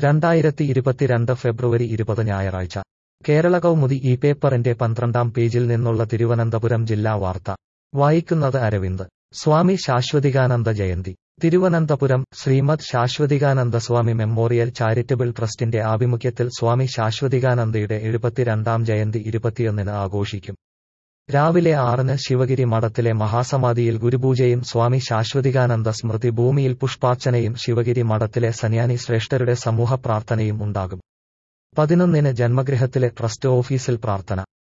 രണ്ടായിരത്തി ഇരുപത്തിരണ്ട് ഫെബ്രുവരി ഇരുപത് ഞായറാഴ്ച കേരള കൗമുദി ഈ പേപ്പറിന്റെ പന്ത്രണ്ടാം പേജിൽ നിന്നുള്ള തിരുവനന്തപുരം ജില്ലാ വാർത്ത വായിക്കുന്നത് അരവിന്ദ് സ്വാമി ശാശ്വതികാനന്ദ ജയന്തി തിരുവനന്തപുരം ശ്രീമദ് ശാശ്വതികാനന്ദ സ്വാമി മെമ്മോറിയൽ ചാരിറ്റബിൾ ട്രസ്റ്റിന്റെ ആഭിമുഖ്യത്തിൽ സ്വാമി ശാശ്വതികാനന്ദയുടെ എഴുപത്തിരണ്ടാം ജയന്തി ഇരുപത്തിയൊന്നിന് ആഘോഷിക്കും രാവിലെ ആറിന് ശിവഗിരി മഠത്തിലെ മഹാസമാധിയിൽ ഗുരുപൂജയും സ്വാമി ശാശ്വതികാനന്ദ സ്മൃതി ഭൂമിയിൽ പുഷ്പാർച്ചനയും ശിവഗിരി മഠത്തിലെ സന്യാനി ശ്രേഷ്ഠരുടെ സമൂഹ പ്രാർത്ഥനയും ഉണ്ടാകും പതിനൊന്നിന് ജന്മഗൃഹത്തിലെ ട്രസ്റ്റ് ഓഫീസിൽ പ്രാർത്ഥന